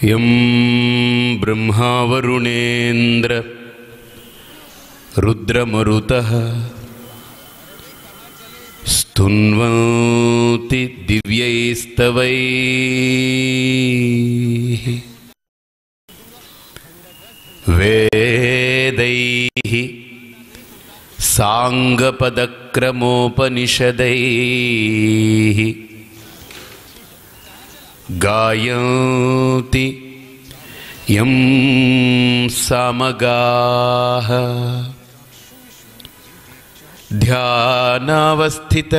यं ब्रह्मावरुणेन्द्र रुद्रमरुतः स्तुन्वन्ति दिव्यैस्तवैः वेदैः साङ्गपदक्रमोपनिषदैः गायन्ति यं सामगाः ध्यानावस्थित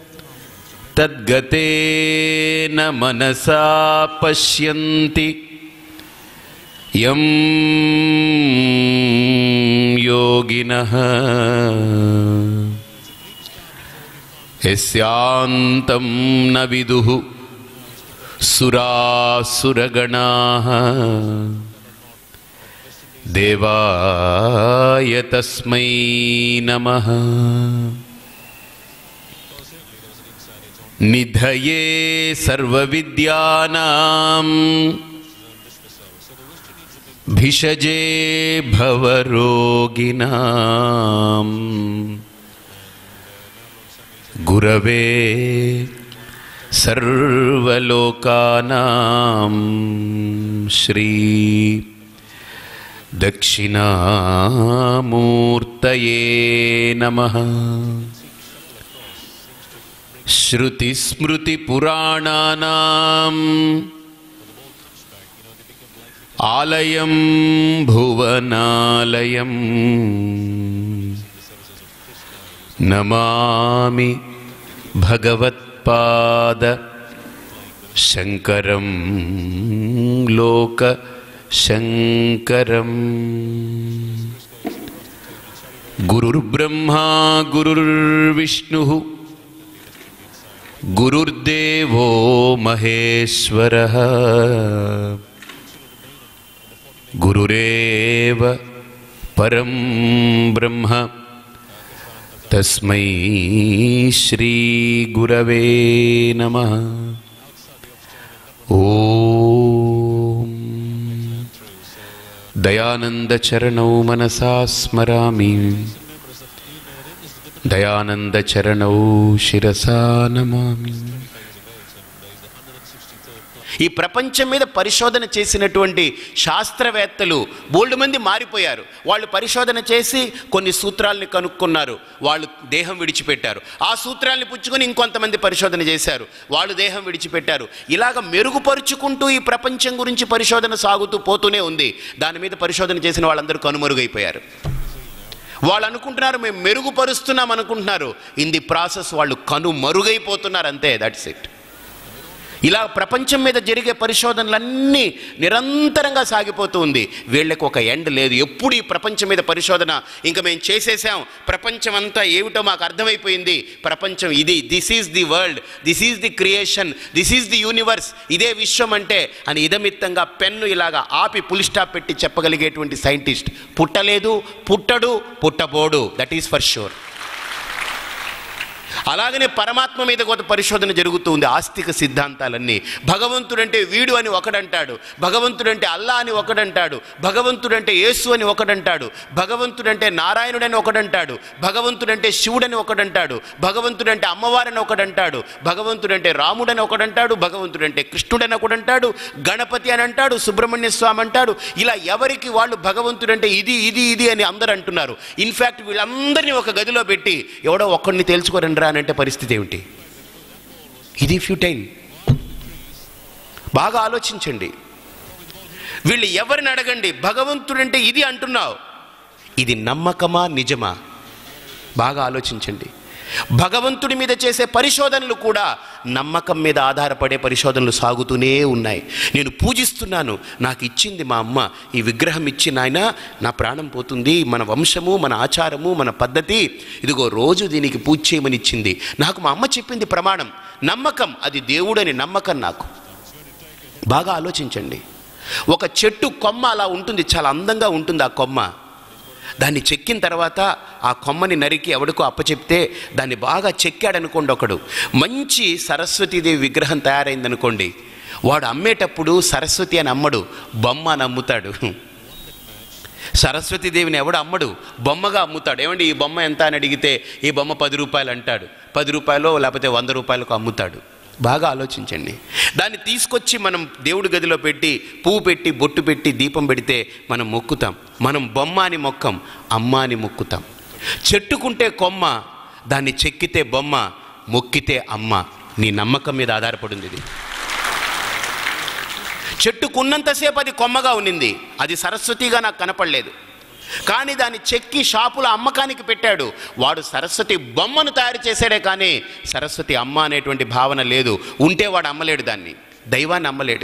तद्गतेन मनसा पश्यन्ति यं योगिनः यस्यान्तं न विदुः सुरासुरगणाः देवाय तस्मै नमः निधये सर्वविद्यानाम् भिषजे भवरोगिणाम् गुरवे सर्वलोकानां श्री दक्षिणामूर्तये नमः श्रुतिस्मृतिपुराणानाम् आलयं भुवनालयम् नमामि भगवत्पाद शङ्करं लोकशङ्करम् गुरुर्ब्रह्मा गुरुर्विष्णुः गुरुर्देवो महेश्वरः गुरुरेव परं ब्रह्म तस्मै श्रीगुरवे नमः ॐ दयानन्दचरणौ मनसा स्मरामि दयानन्दचरणौ शिरसा नमामि ఈ ప్రపంచం మీద పరిశోధన చేసినటువంటి శాస్త్రవేత్తలు బోల్డ్ మంది మారిపోయారు వాళ్ళు పరిశోధన చేసి కొన్ని సూత్రాల్ని కనుక్కున్నారు వాళ్ళు దేహం విడిచిపెట్టారు ఆ సూత్రాల్ని పుచ్చుకొని ఇంకొంతమంది పరిశోధన చేశారు వాళ్ళు దేహం విడిచిపెట్టారు ఇలాగ మెరుగుపరుచుకుంటూ ఈ ప్రపంచం గురించి పరిశోధన సాగుతూ పోతూనే ఉంది దాని మీద పరిశోధన చేసిన వాళ్ళందరూ కనుమరుగైపోయారు వాళ్ళు అనుకుంటున్నారు మేము మెరుగుపరుస్తున్నాం అనుకుంటున్నారు ఇన్ ది ప్రాసెస్ వాళ్ళు కను మరుగైపోతున్నారు అంతే దట్స్ ఇట్ ఇలా ప్రపంచం మీద జరిగే పరిశోధనలన్నీ నిరంతరంగా సాగిపోతూ ఉంది వీళ్ళకి ఒక ఎండ్ లేదు ఎప్పుడు ఈ ప్రపంచం మీద పరిశోధన ఇంకా మేము చేసేసాం ప్రపంచం అంతా ఏమిటో మాకు అర్థమైపోయింది ప్రపంచం ఇది this is the world this is the creation this is the universe ఇదే విశ్వం అంటే అని ఇదమిత్తంగా పెన్ను ఇలాగా ఆపి పులి స్టాప్ పెట్టి చెప్పగలిగేటువంటి సైంటిస్ట్ పుట్టలేదు పుట్టడు పుట్టబోడు దట్ ఈస్ ఫర్ షూర్ అలాగనే పరమాత్మ మీద కొంత పరిశోధన జరుగుతూ ఉంది ఆస్తిక సిద్ధాంతాలన్నీ భగవంతుడంటే వీడు అని ఒకడంటాడు భగవంతుడంటే అల్లా అని ఒకడంటాడు భగవంతుడంటే యేసు అని ఒకడంటాడు భగవంతుడంటే నారాయణుడని ఒకడంటాడు భగవంతుడంటే శివుడని ఒకడంటాడు భగవంతుడంటే అమ్మవారని ఒకడంటాడు భగవంతుడంటే రాముడని ఒకడంటాడు భగవంతుడంటే కృష్ణుడని ఒకడంటాడు గణపతి అని అంటాడు సుబ్రహ్మణ్య స్వామి అంటాడు ఇలా ఎవరికి వాళ్ళు భగవంతుడంటే ఇది ఇది ఇది అని అందరూ అంటున్నారు ఇన్ఫ్యాక్ట్ వీళ్ళందరినీ ఒక గదిలో పెట్టి ఎవడో ఒక్కడిని తెలుసుకోరండి రా అని అంటే పరిస్థితి ఏమిటి ఇది ఫ్యూటైల్ బాగా ఆలోచించండి వీళ్ళు ఎవరిని అడగండి భగవంతుడంటే ఇది అంటున్నావు ఇది నమ్మకమా నిజమా బాగా ఆలోచించండి భగవంతుడి మీద చేసే పరిశోధనలు కూడా నమ్మకం మీద ఆధారపడే పరిశోధనలు సాగుతూనే ఉన్నాయి నేను పూజిస్తున్నాను నాకు ఇచ్చింది మా అమ్మ ఈ విగ్రహం ఇచ్చి నాయన నా ప్రాణం పోతుంది మన వంశము మన ఆచారము మన పద్ధతి ఇదిగో రోజు దీనికి పూజ చేయమని ఇచ్చింది నాకు మా అమ్మ చెప్పింది ప్రమాణం నమ్మకం అది దేవుడని నమ్మకం నాకు బాగా ఆలోచించండి ఒక చెట్టు కొమ్మ అలా ఉంటుంది చాలా అందంగా ఉంటుంది ఆ కొమ్మ దాన్ని చెక్కిన తర్వాత ఆ కొమ్మని నరికి ఎవడికో అప్పచెప్తే దాన్ని బాగా చెక్కాడనుకోండి ఒకడు మంచి సరస్వతీదేవి విగ్రహం తయారైందనుకోండి వాడు అమ్మేటప్పుడు సరస్వతి అని అమ్మడు బొమ్మ అని అమ్ముతాడు సరస్వతీదేవిని ఎవడు అమ్మడు బొమ్మగా అమ్ముతాడు ఏమండి ఈ బొమ్మ ఎంత అని అడిగితే ఈ బొమ్మ పది రూపాయలు అంటాడు పది రూపాయలు లేకపోతే వంద రూపాయలకు అమ్ముతాడు బాగా ఆలోచించండి దాన్ని తీసుకొచ్చి మనం దేవుడి గదిలో పెట్టి పువ్వు పెట్టి బొట్టు పెట్టి దీపం పెడితే మనం మొక్కుతాం మనం బొమ్మ అని మొక్కం అమ్మ అని మొక్కుతాం చెట్టుకుంటే కొమ్మ దాన్ని చెక్కితే బొమ్మ మొక్కితే అమ్మ నీ నమ్మకం మీద ఆధారపడింది ఇది చెట్టుకున్నంతసేపు అది కొమ్మగా ఉన్నింది అది సరస్వతిగా నాకు కనపడలేదు కానీ దాన్ని చెక్కి షాపులో అమ్మకానికి పెట్టాడు వాడు సరస్వతి బొమ్మను తయారు చేశాడే కానీ సరస్వతి అమ్మ అనేటువంటి భావన లేదు ఉంటే వాడు అమ్మలేడు దాన్ని దైవాన్ని అమ్మలేడు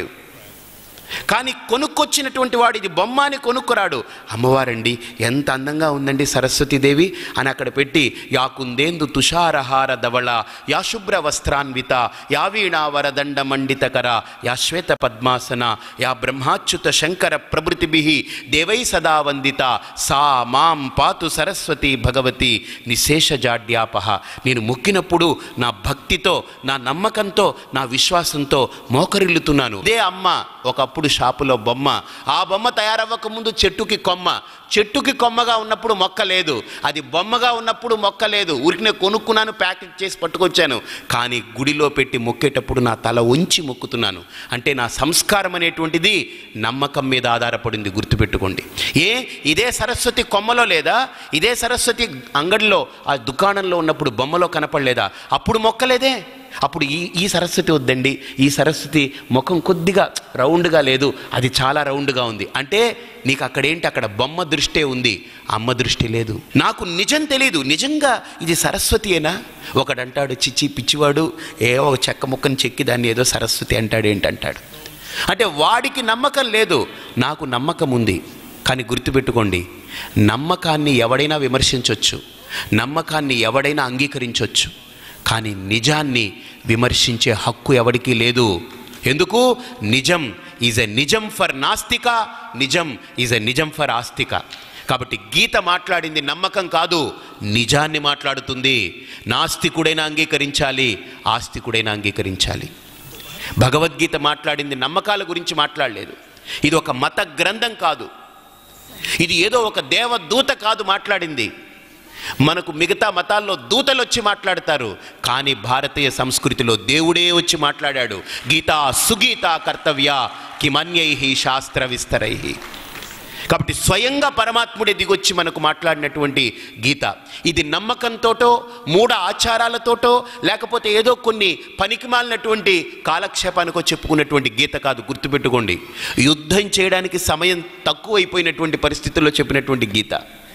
కానీ కొనుక్కొచ్చినటువంటి వాడు ఇది బొమ్మ అని కొనుక్కురాడు అమ్మవారండి ఎంత అందంగా ఉందండి సరస్వతీదేవి అని అక్కడ పెట్టి యా కుందేందు తుషారహార ధవళ యా శుభ్ర వస్త్రాన్విత యా వీణా వరదండ మండితకర యా శ్వేత పద్మాసన యా బ్రహ్మాచ్యుత శంకర ప్రభృతిభి దేవై సదా వందిత సా మాం పాతు సరస్వతి భగవతి నిశేష జాడ్యాపహ నేను మొక్కినప్పుడు నా భక్తితో నా నమ్మకంతో నా విశ్వాసంతో మోకరిల్లుతున్నాను ఇదే అమ్మ ఒకప్పుడు షాపులో బొమ్మ ఆ బొమ్మ తయారవ్వక ముందు చెట్టుకి కొమ్మ చెట్టుకి కొమ్మగా ఉన్నప్పుడు మొక్క లేదు అది బొమ్మగా ఉన్నప్పుడు మొక్క లేదు ఊరికినే కొనుక్కున్నాను ప్యాకెట్ చేసి పట్టుకొచ్చాను కానీ గుడిలో పెట్టి మొక్కేటప్పుడు నా తల ఉంచి మొక్కుతున్నాను అంటే నా సంస్కారం అనేటువంటిది నమ్మకం మీద ఆధారపడింది గుర్తుపెట్టుకోండి ఏ ఇదే సరస్వతి కొమ్మలో లేదా ఇదే సరస్వతి అంగడిలో ఆ దుకాణంలో ఉన్నప్పుడు బొమ్మలో కనపడలేదా అప్పుడు మొక్కలేదే అప్పుడు ఈ ఈ సరస్వతి వద్దండి ఈ సరస్వతి ముఖం కొద్దిగా రౌండ్గా లేదు అది చాలా రౌండ్గా ఉంది అంటే నీకు అక్కడ ఏంటి అక్కడ బొమ్మ దృష్టే ఉంది అమ్మ దృష్టి లేదు నాకు నిజం తెలీదు నిజంగా ఇది సరస్వతియేనా ఒకడంటాడు చిచ్చి పిచ్చివాడు ఏ ఒక చెక్క ముక్కని చెక్కి దాన్ని ఏదో సరస్వతి అంటాడు ఏంటంటాడు అంటే వాడికి నమ్మకం లేదు నాకు నమ్మకం ఉంది కానీ గుర్తుపెట్టుకోండి నమ్మకాన్ని ఎవడైనా విమర్శించవచ్చు నమ్మకాన్ని ఎవడైనా అంగీకరించవచ్చు కానీ నిజాన్ని విమర్శించే హక్కు ఎవరికీ లేదు ఎందుకు నిజం ఈజ్ ఎ నిజం ఫర్ నాస్తిక నిజం ఈజ్ ఎ నిజం ఫర్ ఆస్తిక కాబట్టి గీత మాట్లాడింది నమ్మకం కాదు నిజాన్ని మాట్లాడుతుంది నాస్తికుడైనా అంగీకరించాలి ఆస్తికుడైనా అంగీకరించాలి భగవద్గీత మాట్లాడింది నమ్మకాల గురించి మాట్లాడలేదు ఇది ఒక మత గ్రంథం కాదు ఇది ఏదో ఒక దేవదూత కాదు మాట్లాడింది మనకు మిగతా మతాల్లో దూతలు వచ్చి మాట్లాడతారు కానీ భారతీయ సంస్కృతిలో దేవుడే వచ్చి మాట్లాడాడు గీతా సుగీత కర్తవ్య కిమన్యై శాస్త్ర విస్తరై కాబట్టి స్వయంగా పరమాత్ముడే దిగొచ్చి మనకు మాట్లాడినటువంటి గీత ఇది నమ్మకంతోటో మూఢ ఆచారాలతోటో లేకపోతే ఏదో కొన్ని పనికిమాలినటువంటి కాలక్షేపానికో చెప్పుకున్నటువంటి గీత కాదు గుర్తుపెట్టుకోండి యుద్ధం చేయడానికి సమయం తక్కువైపోయినటువంటి పరిస్థితుల్లో చెప్పినటువంటి గీత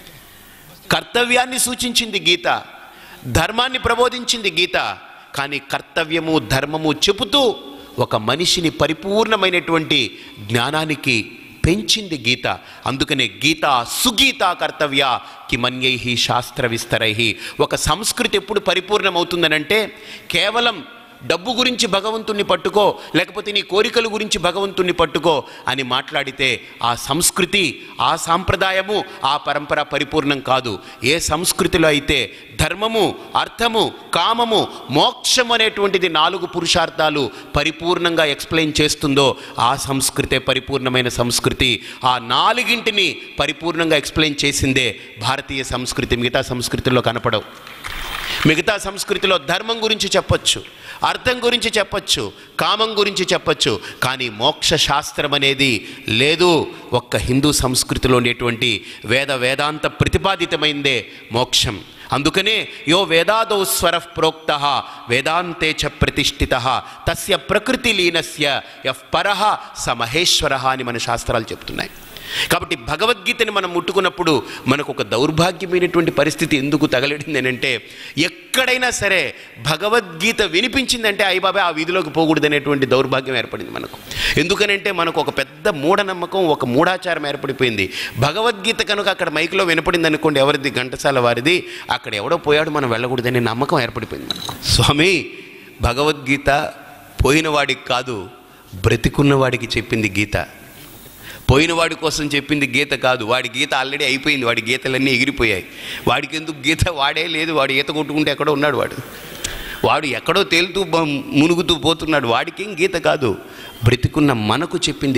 కర్తవ్యాన్ని సూచించింది గీత ధర్మాన్ని ప్రబోధించింది గీత కానీ కర్తవ్యము ధర్మము చెబుతూ ఒక మనిషిని పరిపూర్ణమైనటువంటి జ్ఞానానికి పెంచింది గీత అందుకనే గీత సుగీత కర్తవ్య కిమన్యై శాస్త్ర విస్తరై ఒక సంస్కృతి ఎప్పుడు పరిపూర్ణమవుతుందనంటే కేవలం డబ్బు గురించి భగవంతుణ్ణి పట్టుకో లేకపోతే నీ కోరికల గురించి భగవంతుణ్ణి పట్టుకో అని మాట్లాడితే ఆ సంస్కృతి ఆ సాంప్రదాయము ఆ పరంపర పరిపూర్ణం కాదు ఏ సంస్కృతిలో అయితే ధర్మము అర్థము కామము మోక్షం అనేటువంటిది నాలుగు పురుషార్థాలు పరిపూర్ణంగా ఎక్స్ప్లెయిన్ చేస్తుందో ఆ సంస్కృతే పరిపూర్ణమైన సంస్కృతి ఆ నాలుగింటిని పరిపూర్ణంగా ఎక్స్ప్లెయిన్ చేసిందే భారతీయ సంస్కృతి మిగతా సంస్కృతిలో కనపడవు మిగతా సంస్కృతిలో ధర్మం గురించి చెప్పొచ్చు అర్థం గురించి చెప్పొచ్చు కామం గురించి చెప్పొచ్చు కానీ మోక్ష శాస్త్రం అనేది లేదు ఒక్క హిందూ సంస్కృతిలో ఉండేటువంటి వేద వేదాంత ప్రతిపాదితమైందే మోక్షం అందుకనే యో వేదాదౌ స్వర ప్రోక్త వేదాంతే చ ప్రతిష్ఠిత తస్య ప్రకృతి లీనస్య యః పరః స మహేశ్వర అని మన శాస్త్రాలు చెప్తున్నాయి కాబట్టి భగవద్గీతని మనం ముట్టుకున్నప్పుడు మనకు ఒక దౌర్భాగ్యమైనటువంటి పరిస్థితి ఎందుకు తగలడింది అని అంటే ఎక్కడైనా సరే భగవద్గీత వినిపించిందంటే అయ్యి బాబాయ్ ఆ వీధిలోకి పోకూడదు అనేటువంటి దౌర్భాగ్యం ఏర్పడింది మనకు ఎందుకనంటే మనకు ఒక పెద్ద మూఢనమ్మకం ఒక మూఢాచారం ఏర్పడిపోయింది భగవద్గీత కనుక అక్కడ మైక్లో వినపడింది అనుకోండి ఎవరిది ఘంటసాల వారిది అక్కడ ఎవడో పోయాడు మనం వెళ్ళకూడదనే నమ్మకం ఏర్పడిపోయింది మనకు స్వామి భగవద్గీత పోయిన వాడికి కాదు బ్రతికున్న వాడికి చెప్పింది గీత పోయిన వాడి కోసం చెప్పింది గీత కాదు వాడి గీత ఆల్రెడీ అయిపోయింది వాడి గీతలన్నీ ఎగిరిపోయాయి వాడికి ఎందుకు గీత వాడే లేదు వాడు ఈత కొట్టుకుంటే ఎక్కడో ఉన్నాడు వాడు వాడు ఎక్కడో తేలుతూ బ- మునుగుతూ పోతున్నాడు వాడికేం గీత కాదు బ్రతికున్న మనకు చెప్పింది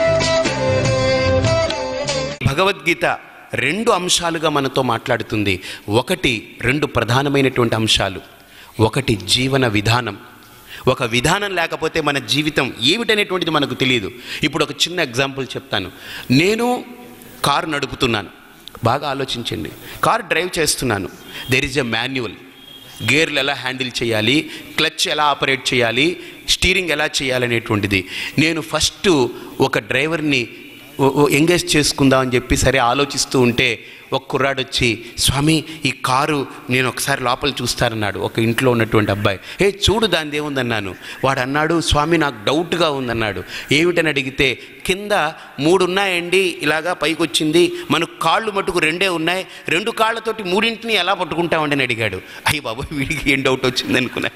భగవద్గీత రెండు అంశాలుగా మనతో మాట్లాడుతుంది ఒకటి రెండు ప్రధానమైనటువంటి అంశాలు ఒకటి జీవన విధానం ఒక విధానం లేకపోతే మన జీవితం ఏమిటనేటువంటిది మనకు తెలియదు ఇప్పుడు ఒక చిన్న ఎగ్జాంపుల్ చెప్తాను నేను కారు నడుపుతున్నాను బాగా ఆలోచించండి కారు డ్రైవ్ చేస్తున్నాను దెర్ ఇస్ ఎ మాన్యువల్ గేర్లు ఎలా హ్యాండిల్ చేయాలి క్లచ్ ఎలా ఆపరేట్ చేయాలి స్టీరింగ్ ఎలా చేయాలనేటువంటిది నేను ఫస్ట్ ఒక డ్రైవర్ని ఎంగేజ్ చేసుకుందాం అని చెప్పి సరే ఆలోచిస్తూ ఉంటే ఒక కుర్రాడు వచ్చి స్వామి ఈ కారు నేను ఒకసారి లోపల చూస్తానన్నాడు ఒక ఇంట్లో ఉన్నటువంటి అబ్బాయి ఏ చూడు దాని ఏముందన్నాను వాడు అన్నాడు స్వామి నాకు డౌట్గా ఉందన్నాడు ఏమిటని అడిగితే కింద మూడు ఉన్నాయండి ఇలాగా పైకి వచ్చింది మనకు కాళ్ళు మటుకు రెండే ఉన్నాయి రెండు కాళ్ళతోటి మూడింటిని ఎలా పట్టుకుంటామండి అని అడిగాడు అయ్యి బాబు వీడికి ఏం డౌట్ వచ్చింది అనుకున్నా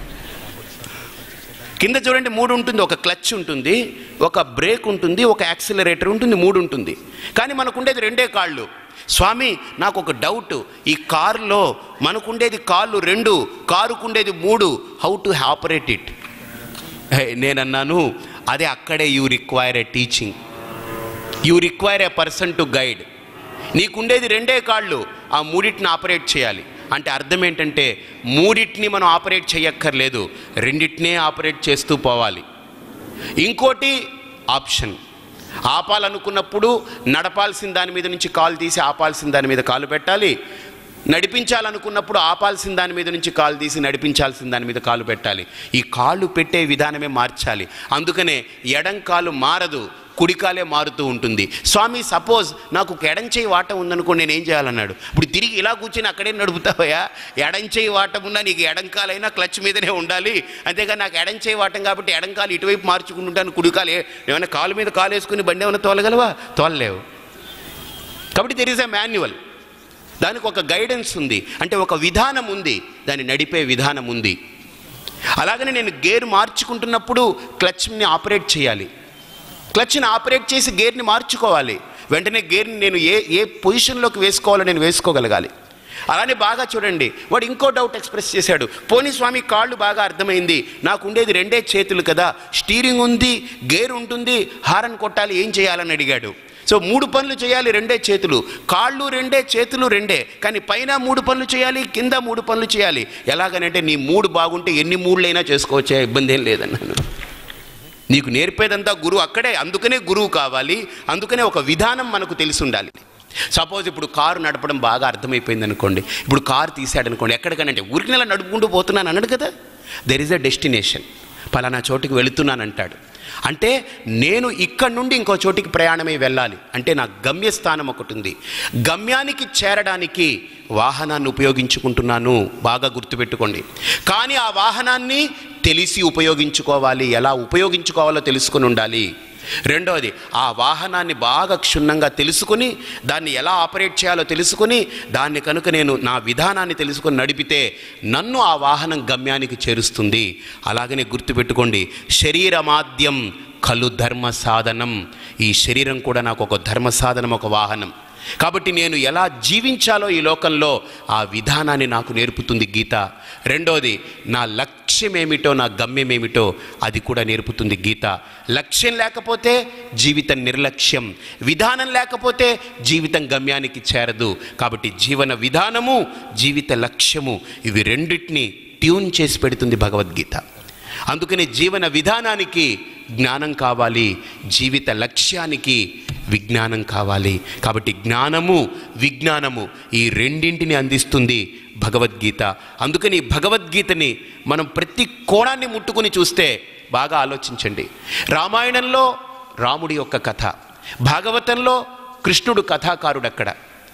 కింద చూడండి మూడు ఉంటుంది ఒక క్లచ్ ఉంటుంది ఒక బ్రేక్ ఉంటుంది ఒక యాక్సిలరేటర్ ఉంటుంది మూడు ఉంటుంది కానీ మనకుండేది రెండే కాళ్ళు స్వామి నాకు ఒక డౌట్ ఈ కారులో మనకుండేది కాళ్ళు రెండు కారుకుండేది మూడు హౌ టు ఆపరేట్ ఇట్ నేనన్నాను అదే అక్కడే you require a teaching you require a person to guide నీకుండేది రెండే కాళ్ళు ఆ మూడింటిని ఆపరేట్ చేయాలి అంటే అర్థం ఏంటంటే మూడింటిని మనం ఆపరేట్ చేయక్కర్లేదు రెండింటినే ఆపరేట్ చేస్తూ పోవాలి ఇంకోటి ఆప్షన్ ఆపాలనుకున్నప్పుడు నడపాల్సిన దాని మీద నుంచి కాలు తీసి ఆపాల్సిన దాని మీద కాలు పెట్టాలి నడిపించాలనుకున్నప్పుడు ఆపాల్సిన దాని మీద నుంచి కాలు తీసి నడిపించాల్సిన దాని మీద కాలు పెట్టాలి ఈ కాళ్ళు పెట్టే విధానమే మార్చాలి అందుకనే ఎడం కాలు మారదు కుడికాలే మారుతూ ఉంటుంది స్వామి సపోజ్ నాకు ఒక ఎడంచేయి వాటం ఉందనుకో నేను ఏం చేయాలన్నాడు ఇప్పుడు తిరిగి ఇలా కూర్చొని అక్కడే నడుపుతావయ్యా ఎడంచేయి వాటం ఉన్నా నీకు ఎడంకాలైనా క్లచ్ మీదనే ఉండాలి అంతేగాని నాకు ఎడంచేయి వాటం కాబట్టి ఎడంకాలు ఇటువైపు మార్చుకుంటుంటాను కుడికాలు ఏ- ఏమైనా కాలు మీద కాలు వేసుకుని బండి ఏమైనా తోలగలవా తోలలేవు కాబట్టి దెర్ ఇస్ ఎ మాన్యువల్ దానికి ఒక గైడెన్స్ ఉంది అంటే ఒక విధానం ఉంది దాన్ని నడిపే విధానం ఉంది అలాగనే నేను గేర్ మార్చుకుంటున్నప్పుడు క్లచ్ని ఆపరేట్ చేయాలి క్లచ్ని ఆపరేట్ చేసి గేర్ని మార్చుకోవాలి వెంటనే గేర్ని నేను ఏ ఏ పొజిషన్లోకి వేసుకోవాలో నేను వేసుకోగలగాలి అలానే బాగా చూడండి వాడు ఇంకో డౌట్ ఎక్స్ప్రెస్ చేశాడు పోనీ స్వామి కాళ్ళు బాగా అర్థమైంది నాకు ఉండేది రెండే చేతులు కదా స్టీరింగ్ ఉంది గేర్ ఉంటుంది హారన్ కొట్టాలి ఏం చేయాలని అడిగాడు సో మూడు పనులు చేయాలి రెండే చేతులు కాళ్ళు రెండే చేతులు రెండే కానీ పైన మూడు పనులు చేయాలి కింద మూడు పనులు చేయాలి ఎలాగనంటే నీ మూడు బాగుంటే ఎన్ని మూడులైనా చేసుకోవచ్చా ఇబ్బంది ఏం లేదన్నాను నీకు నేర్పేదంతా గురువు అక్కడే అందుకనే గురువు కావాలి అందుకనే ఒక విధానం మనకు తెలిసి ఉండాలి సపోజ్ ఇప్పుడు కారు నడపడం బాగా అర్థమైపోయింది అనుకోండి ఇప్పుడు కారు తీసాడు అనుకోండి ఎక్కడికనంటే ఊరికి నెల నడుపుకుంటూ పోతున్నాను అన్నాడు కదా దెర్ ఇస్ అ డెస్టినేషన్ పలానా చోటుకి వెళుతున్నాను అంటాడు అంటే నేను ఇక్కడ నుండి ఇంకో చోటికి ప్రయాణమై వెళ్ళాలి అంటే నా గమ్యస్థానం ఒకటి ఉంది గమ్యానికి చేరడానికి వాహనాన్ని ఉపయోగించుకుంటున్నాను బాగా గుర్తుపెట్టుకోండి కానీ ఆ వాహనాన్ని తెలిసి ఉపయోగించుకోవాలి ఎలా ఉపయోగించుకోవాలో తెలుసుకొని ఉండాలి రెండవది ఆ వాహనాన్ని బాగా క్షుణ్ణంగా తెలుసుకొని దాన్ని ఎలా ఆపరేట్ చేయాలో తెలుసుకొని దాన్ని కనుక నేను నా విధానాన్ని తెలుసుకొని నడిపితే నన్ను ఆ వాహనం గమ్యానికి చేరుస్తుంది అలాగనే గుర్తుపెట్టుకోండి శరీరమాద్యం కలు ధర్మ సాధనం ఈ శరీరం కూడా నాకు ఒక ధర్మ సాధనం ఒక వాహనం కాబట్టి నేను ఎలా జీవించాలో ఈ లోకంలో ఆ విధానాన్ని నాకు నేర్పుతుంది గీత రెండోది నా లక్ష్యం ఏమిటో నా గమ్యం ఏమిటో అది కూడా నేర్పుతుంది గీత లక్ష్యం లేకపోతే జీవితం నిర్లక్ష్యం విధానం లేకపోతే జీవితం గమ్యానికి చేరదు కాబట్టి జీవన విధానము జీవిత లక్ష్యము ఇవి రెండింటిని ట్యూన్ చేసి పెడుతుంది భగవద్గీత అందుకని జీవన విధానానికి జ్ఞానం కావాలి జీవిత లక్ష్యానికి విజ్ఞానం కావాలి కాబట్టి జ్ఞానము విజ్ఞానము ఈ రెండింటిని అందిస్తుంది భగవద్గీత అందుకని భగవద్గీతని మనం ప్రతి కోణాన్ని ముట్టుకుని చూస్తే బాగా ఆలోచించండి రామాయణంలో రాముడి యొక్క కథ భాగవతంలో కృష్ణుడు కథాకారుడు అక్కడ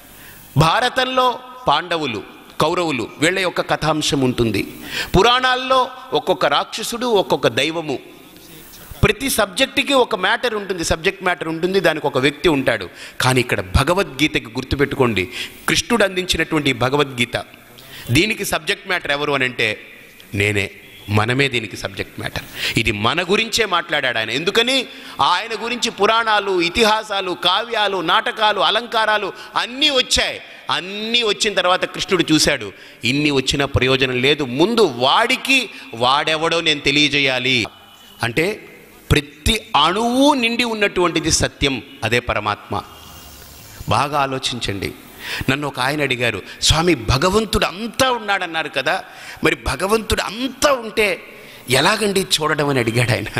భారతంలో పాండవులు కౌరవులు వీళ్ళ యొక్క కథాంశం ఉంటుంది పురాణాల్లో ఒక్కొక్క రాక్షసుడు ఒక్కొక్క దైవము ప్రతి సబ్జెక్టుకి ఒక మ్యాటర్ ఉంటుంది సబ్జెక్ట్ మ్యాటర్ ఉంటుంది దానికి ఒక వ్యక్తి ఉంటాడు కానీ ఇక్కడ భగవద్గీతకి గుర్తుపెట్టుకోండి కృష్ణుడు అందించినటువంటి ఈ భగవద్గీత దీనికి సబ్జెక్ట్ మ్యాటర్ ఎవరు అని అంటే నేనే మనమే దీనికి సబ్జెక్ట్ మ్యాటర్ ఇది మన గురించే మాట్లాడాడు ఆయన ఎందుకని ఆయన గురించి పురాణాలు ఇతిహాసాలు కావ్యాలు నాటకాలు అలంకారాలు అన్నీ వచ్చాయి అన్నీ వచ్చిన తర్వాత కృష్ణుడు చూశాడు ఇన్ని వచ్చిన ప్రయోజనం లేదు ముందు వాడికి వాడెవడో నేను తెలియజేయాలి అంటే ప్రతి అణువు నిండి ఉన్నటువంటిది సత్యం అదే పరమాత్మ బాగా ఆలోచించండి నన్ను ఒక ఆయన అడిగారు స్వామి భగవంతుడు అంతా ఉన్నాడన్నారు కదా మరి భగవంతుడు అంతా ఉంటే ఎలాగండి చూడడం అని అడిగాడు ఆయన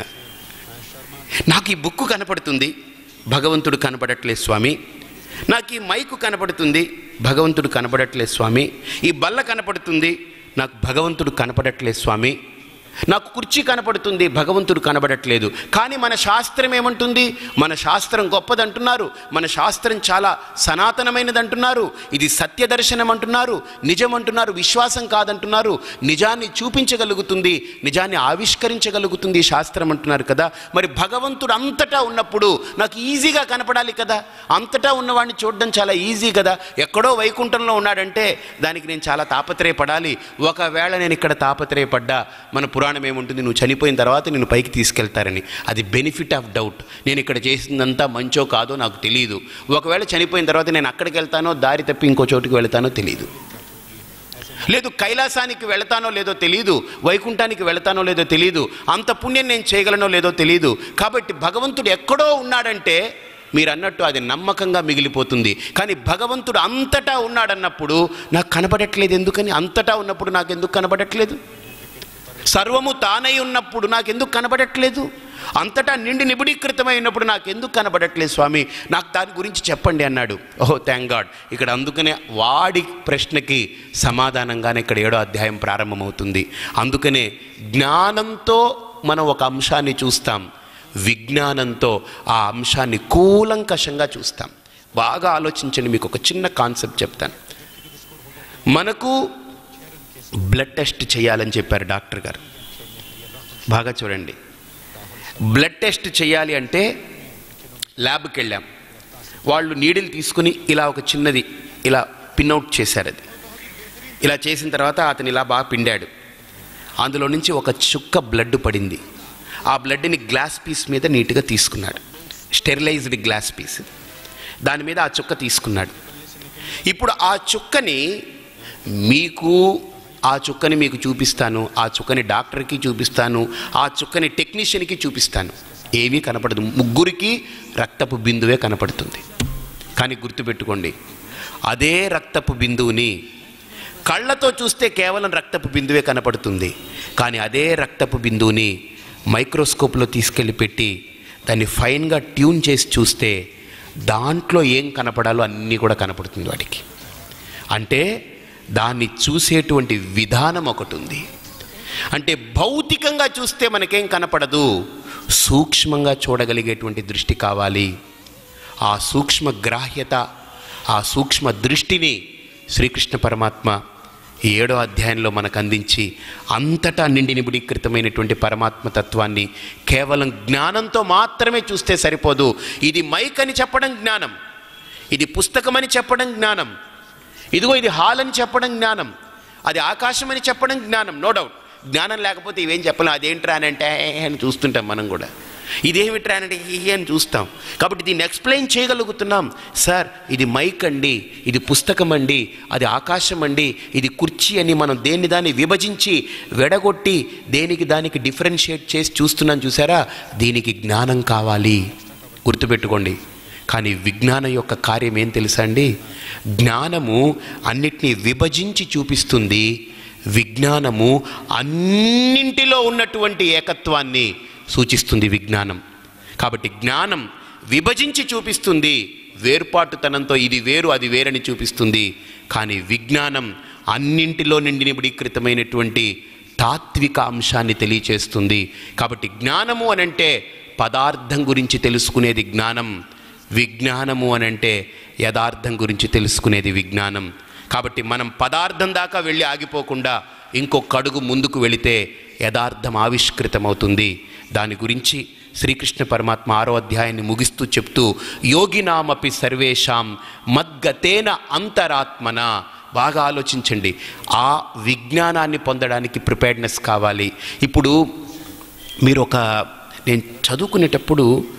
నాకు ఈ బుక్కు కనపడుతుంది భగవంతుడు కనపడట్లేదు స్వామి నాకు ఈ మైకు కనపడుతుంది భగవంతుడు కనపడట్లేదు స్వామి ఈ బల్ల కనపడుతుంది నాకు భగవంతుడు కనపడట్లేదు స్వామి నాకు కుర్చీ కనపడుతుంది భగవంతుడు కనబడట్లేదు కానీ మన శాస్త్రం ఏమంటుంది మన శాస్త్రం గొప్పదంటున్నారు మన శాస్త్రం చాలా సనాతనమైనది అంటున్నారు ఇది సత్య దర్శనం అంటున్నారు నిజం అంటున్నారు విశ్వాసం కాదంటున్నారు నిజాన్ని చూపించగలుగుతుంది నిజాన్ని ఆవిష్కరించగలుగుతుంది ఈ శాస్త్రం అంటున్నారు కదా మరి భగవంతుడు అంతటా ఉన్నప్పుడు నాకు ఈజీగా కనపడాలి కదా అంతటా ఉన్నవాడిని చూడడం చాలా ఈజీ కదా ఎక్కడో వైకుంఠంలో ఉన్నాడంటే దానికి నేను చాలా తాపత్రయపడాలి ఒకవేళ నేను ఇక్కడ తాపత్రయపడ్డా మన పురాణం ఏముంటుంది నువ్వు చనిపోయిన తర్వాత నేను పైకి తీసుకెళ్తారని అది బెనిఫిట్ ఆఫ్ డౌట్ నేను ఇక్కడ చేసిందంతా మంచో కాదో నాకు తెలియదు ఒకవేళ చనిపోయిన తర్వాత నేను అక్కడికి వెళ్తానో దారి తప్పి ఇంకో చోటుకి వెళ్తానో తెలియదు లేదు కైలాసానికి వెళతానో లేదో తెలియదు వైకుంఠానికి వెళతానో లేదో తెలియదు అంత పుణ్యం నేను చేయగలనో లేదో తెలియదు కాబట్టి భగవంతుడు ఎక్కడో ఉన్నాడంటే మీరు అన్నట్టు అది నమ్మకంగా మిగిలిపోతుంది కానీ భగవంతుడు అంతటా ఉన్నాడన్నప్పుడు నాకు కనబడట్లేదు ఎందుకని అంతటా ఉన్నప్పుడు నాకు ఎందుకు కనబడట్లేదు సర్వము తానై ఉన్నప్పుడు నాకెందుకు కనబడట్లేదు అంతటా నిండి నిబిడీకృతమై ఉన్నప్పుడు నాకెందుకు కనబడట్లేదు స్వామి నాకు దాని గురించి చెప్పండి అన్నాడు ఓహో థ్యాంక్ గాడ్ ఇక్కడ అందుకనే వాడి ప్రశ్నకి సమాధానంగానే ఇక్కడ ఏడో అధ్యాయం ప్రారంభమవుతుంది అందుకనే జ్ఞానంతో మనం ఒక అంశాన్ని చూస్తాం విజ్ఞానంతో ఆ అంశాన్ని కూలంకషంగా చూస్తాం బాగా ఆలోచించండి మీకు ఒక చిన్న కాన్సెప్ట్ చెప్తాను మనకు బ్లడ్ టెస్ట్ చేయాలని చెప్పారు డాక్టర్ గారు బాగా చూడండి బ్లడ్ టెస్ట్ చేయాలి అంటే ల్యాబ్కి వెళ్ళాం వాళ్ళు నీడిల్ తీసుకుని ఇలా ఒక చిన్నది ఇలా పిన్అవుట్ చేశారు అది ఇలా చేసిన తర్వాత అతను ఇలా బాగా పిండాడు అందులో నుంచి ఒక చుక్క బ్లడ్ పడింది ఆ బ్లడ్ని గ్లాస్ పీస్ మీద నీట్గా తీసుకున్నాడు స్టెరిలైజ్డ్ గ్లాస్ పీస్ దాని మీద ఆ చుక్క తీసుకున్నాడు ఇప్పుడు ఆ చుక్కని మీకు ఆ చుక్కని మీకు చూపిస్తాను ఆ చుక్కని డాక్టర్కి చూపిస్తాను ఆ చుక్కని టెక్నీషియన్కి చూపిస్తాను ఏమీ కనపడదు ముగ్గురికి రక్తపు బిందువే కనపడుతుంది కానీ గుర్తుపెట్టుకోండి అదే రక్తపు బిందువుని కళ్ళతో చూస్తే కేవలం రక్తపు బిందువే కనపడుతుంది కానీ అదే రక్తపు బిందువుని మైక్రోస్కోప్లో తీసుకెళ్ళి పెట్టి దాన్ని ఫైన్గా ట్యూన్ చేసి చూస్తే దాంట్లో ఏం కనపడాలో అన్నీ కూడా కనపడుతుంది వాడికి అంటే దాన్ని చూసేటువంటి విధానం ఒకటి ఉంది అంటే భౌతికంగా చూస్తే మనకేం కనపడదు సూక్ష్మంగా చూడగలిగేటువంటి దృష్టి కావాలి ఆ సూక్ష్మ గ్రాహ్యత ఆ సూక్ష్మ దృష్టిని శ్రీకృష్ణ పరమాత్మ ఈ ఏడో అధ్యాయంలో మనకు అందించి అంతటా నిండి నిబిడీకృతమైనటువంటి పరమాత్మ తత్వాన్ని కేవలం జ్ఞానంతో మాత్రమే చూస్తే సరిపోదు ఇది మైక్ అని చెప్పడం జ్ఞానం ఇది పుస్తకమని చెప్పడం జ్ఞానం ఇదిగో ఇది హాల్ అని చెప్పడం జ్ఞానం అది ఆకాశం అని చెప్పడం జ్ఞానం నో డౌట్ జ్ఞానం లేకపోతే ఇవేం చెప్పలేం అదేంట్రా అని అంటే "ఏ" అని చూస్తుంటాం మనం కూడా ఇదేమిట్రా అని అంటే "హి, హి" అని చూస్తాం కాబట్టి దీన్ని ఎక్స్ప్లెయిన్ చేయగలుగుతున్నాం సార్ ఇది మైక్ అండి ఇది పుస్తకం అండి అది ఆకాశం అండి ఇది కుర్చీ అని మనం దేన్ని దాన్ని విభజించి వెడగొట్టి దేనికి దానికి డిఫరెన్షియేట్ చేసి చూస్తున్నాం చూసారా దీనికి జ్ఞానం కావాలి గుర్తుపెట్టుకోండి కానీ విజ్ఞానం యొక్క కార్యం ఏం తెలుసా అండి జ్ఞానము అన్నిటినీ విభజించి చూపిస్తుంది విజ్ఞానము అన్నింటిలో ఉన్నటువంటి ఏకత్వాన్ని సూచిస్తుంది విజ్ఞానం కాబట్టి జ్ఞానం విభజించి చూపిస్తుంది వేర్పాటుతనంతో ఇది వేరు అది వేరని చూపిస్తుంది కానీ విజ్ఞానం అన్నింటిలో నిండి నిబిడీకృతమైనటువంటి తాత్విక అంశాన్ని తెలియచేస్తుంది కాబట్టి జ్ఞానము అనంటే పదార్థం గురించి తెలుసుకునేది జ్ఞానం విజ్ఞానము అనంటే యథార్థం గురించి తెలుసుకునేది విజ్ఞానం కాబట్టి మనం పదార్థం దాకా వెళ్ళి ఆగిపోకుండా ఇంకొక అడుగు ముందుకు వెళితే యథార్థం ఆవిష్కృతమవుతుంది దాని గురించి శ్రీకృష్ణ పరమాత్మ ఆరో అధ్యాయాన్ని ముగిస్తూ చెప్తూ యోగినామపి సర్వేషాం మద్గతేన అంతరాత్మన బాగా ఆలోచించండి ఆ విజ్ఞానాన్ని పొందడానికి ప్రిపేర్డ్నెస్ కావాలి ఇప్పుడు మీరు ఒక నేను చదువుకునేటప్పుడు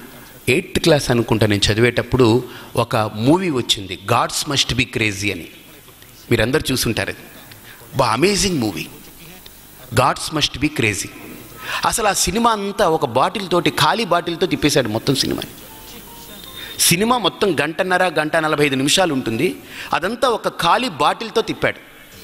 ఎయిత్ క్లాస్ అనుకుంటా నేను చదివేటప్పుడు ఒక మూవీ వచ్చింది గాడ్స్ మస్ట్ బి క్రేజీ అని మీరందరూ చూసుంటారు అది బా amazing movie Gods Must Be Crazy అసలు ఆ సినిమా అంతా ఒక బాటిల్ తోటి ఖాళీ బాటిల్తో తిప్పేశాడు మొత్తం సినిమాని సినిమా మొత్తం గంటన్నర గంట నలభై ఐదు నిమిషాలు ఉంటుంది అదంతా ఒక ఖాళీ బాటిల్తో తిప్పాడు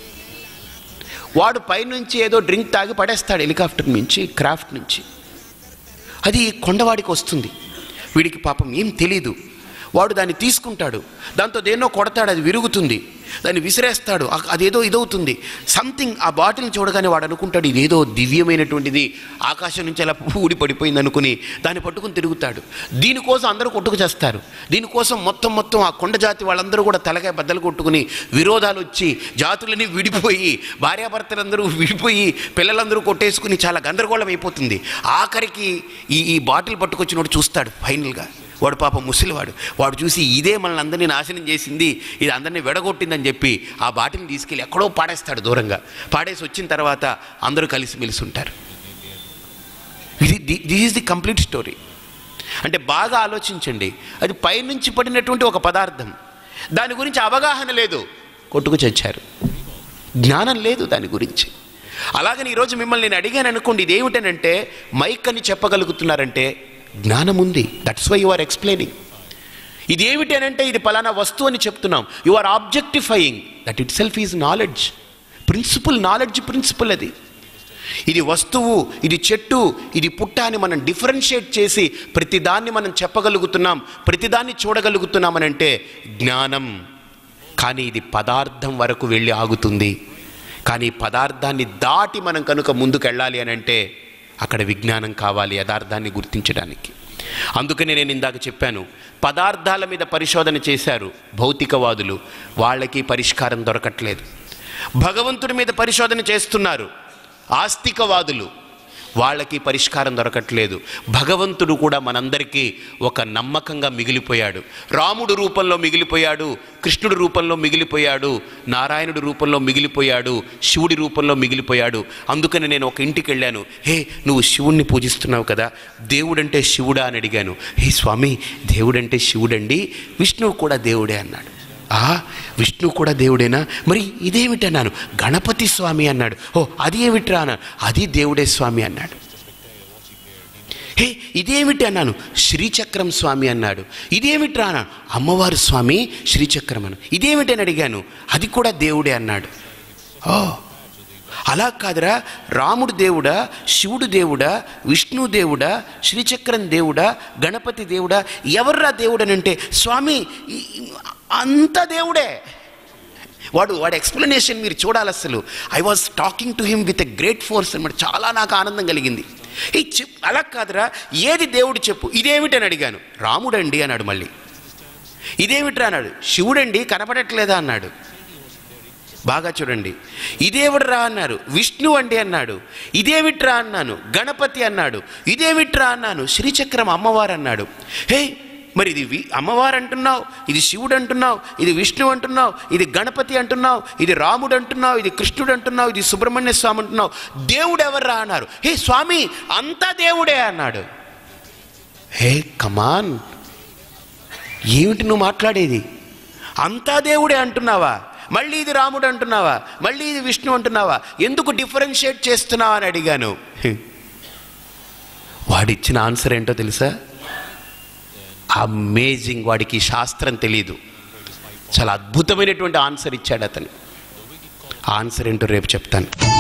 వాడు పైనుంచి ఏదో డ్రింక్ తాగి పడేస్తాడు హెలికాప్టర్ నుంచి క్రాఫ్ట్ నుంచి అది కొండవాడికి వస్తుంది వీడికి పాపం ఏం తెలీదు వాడు దాన్ని తీసుకుంటాడు దాంతో దేన్నో కొడతాడు అది విరుగుతుంది దాన్ని విసిరేస్తాడు అ- అదేదో ఇదవుతుంది సంథింగ్ ఆ బాటిల్ని చూడగానే వాడు అనుకుంటాడు ఇదేదో దివ్యమైనటువంటిది ఆకాశం నుంచి అలా ఊడి పడిపోయింది అనుకుని దాన్ని పట్టుకుని తిరుగుతాడు దీనికోసం అందరూ కొట్టుకు చేస్తారు దీనికోసం మొత్తం మొత్తం ఆ కొండ జాతి వాళ్ళందరూ కూడా తలకాయ బద్దలు కొట్టుకుని విరోధాలు వచ్చి జాతులని విడిపోయి భార్యాభర్తలందరూ విడిపోయి పిల్లలందరూ కొట్టేసుకుని చాలా గందరగోళం అయిపోతుంది ఆఖరికి ఈ ఈ బాటిల్ పట్టుకొచ్చినోడు చూస్తాడు ఫైనల్గా వాడు పాప ముసలివాడు వాడు చూసి ఇదే మనల్ని అందరినీ నాశనం చేసింది ఇది అందరినీ వెడగొట్టిందని చెప్పి ఆ బాటిల్ని తీసుకెళ్ళి ఎక్కడో పాడేస్తాడు దూరంగా పాడేసి వచ్చిన తర్వాత అందరూ కలిసిమెలిసి ఉంటారు ఇది this is the complete story అంటే బాగా ఆలోచించండి అది పైనుంచి పడినటువంటి ఒక పదార్థం దాని గురించి అవగాహన లేదు కొట్టుకు చచ్చారు జ్ఞానం లేదు దాని గురించి అలాగని ఈరోజు మిమ్మల్ని నేను అడిగాను అనుకోండి ఇది ఏమిటనంటే మైక్ అని చెప్పగలుగుతున్నారంటే జ్ఞానం ఉంది that's why you are explaining ఇది ఏమిటి అని అంటే ఇది పలానా వస్తువు అని చెప్తున్నాం you are objectifying that itself is knowledge principle knowledge principle అది ఇది వస్తువు ఇది చెట్టు ఇది పుట్ట అని మనం డిఫరెన్షియేట్ చేసి ప్రతిదాన్ని మనం చెప్పగలుగుతున్నాం ప్రతిదాన్ని చూడగలుగుతున్నామనంటే జ్ఞానం కానీ ఇది పదార్థం వరకు వెళ్ళి ఆగుతుంది కానీ ఈ పదార్థాన్ని దాటి మనం కనుక ముందుకు వెళ్ళాలి అని అంటే అక్కడ విజ్ఞానం కావాలి యథార్థాన్ని గుర్తించడానికి అందుకని నేను ఇందాక చెప్పాను పదార్థాల మీద పరిశోధన చేశారు భౌతికవాదులు వాళ్ళకి పరిష్కారం దొరకట్లేదు భగవంతుడి మీద పరిశోధన చేస్తున్నారు ఆస్తికవాదులు వాళ్ళకి పరిష్కారం దొరకట్లేదు భగవంతుడు కూడా మనందరికీ ఒక నమ్మకంగా మిగిలిపోయాడు రాముడు రూపంలో మిగిలిపోయాడు కృష్ణుడి రూపంలో మిగిలిపోయాడు నారాయణుడి రూపంలో మిగిలిపోయాడు శివుడి రూపంలో మిగిలిపోయాడు అందుకని నేను ఒక ఇంటికి వెళ్ళాను హే నువ్వు శివుణ్ణి పూజిస్తున్నావు కదా దేవుడంటే శివుడా అని అడిగాను హే స్వామి దేవుడంటే శివుడండి విష్ణువు కూడా దేవుడే అన్నాడు ఆ విష్ణు కూడా దేవుడేనా మరి ఇదేమిటి అన్నాను గణపతి స్వామి అన్నాడు ఓ అది ఏమిట్రా అన్నాను అది దేవుడే స్వామి అన్నాడు హే ఇదేమిటి అన్నాను శ్రీచక్రం స్వామి అన్నాడు ఇదేమిట్రా అన్నాను అమ్మవారు స్వామి శ్రీచక్రం అన్నాను ఇదేమిటి అని అడిగాను అది కూడా దేవుడే అన్నాడు ఓ అలా కాదురా రాముడు దేవుడా శివుడు దేవుడా విష్ణు దేవుడా శ్రీచక్రం దేవుడా గణపతి దేవుడా ఎవర్రా దేవుడనంటే స్వామి ఈ- ఈ- అంత దేవుడే వాడు వాడి ఎక్స్ప్లెనేషన్ మీరు చూడాలి అసలు I was talking to him with a great force అనమాట చాలా నాకు ఆనందం కలిగింది ఈ చెప్ అలా కాదురా ఏది దేవుడు చెప్పు ఇదేమిటని అడిగాను రాముడండి అన్నాడు మళ్ళీ ఇదేమిట్రా అన్నాడు శివుడండి కనపడట్లేదా అన్నాడు బాగా చూడండి ఇదేవిడ్రా అన్నారు విష్ణు అండి అన్నాడు ఇదేమిట్రా అన్నాను గణపతి అన్నాడు ఇదేమిట్రా అన్నాను శ్రీచక్రం అమ్మవారు అన్నాడు హే మరి ఇది వి అమ్మవారు అంటున్నావు ఇది శివుడు అంటున్నావు ఇది విష్ణు అంటున్నావు ఇది గణపతి అంటున్నావు ఇది రాముడు అంటున్నావు ఇది కృష్ణుడు అంటున్నావు ఇది సుబ్రహ్మణ్య స్వామి అంటున్నావు దేవుడు ఎవర్రా అన్నారు హే స్వామి అంతా దేవుడే అన్నాడు హే కమాన్ ఏమిటి నువ్వు మాట్లాడేది అంతా దేవుడే అంటున్నావా మళ్ళీ ఇది రాముడు అంటున్నావా మళ్ళీ ఇది విష్ణు అంటున్నావా ఎందుకు డిఫరెన్షియేట్ చేస్తున్నావా అని అడిగాను వాడిచ్చిన ఆన్సర్ ఏంటో తెలుసా అమేజింగ్ వాడికి ఈ శాస్త్రం తెలీదు చాలా అద్భుతమైనటువంటి ఆన్సర్ ఇచ్చాడు అతను ఆ ఆన్సర్ ఏంటో రేపు చెప్తాను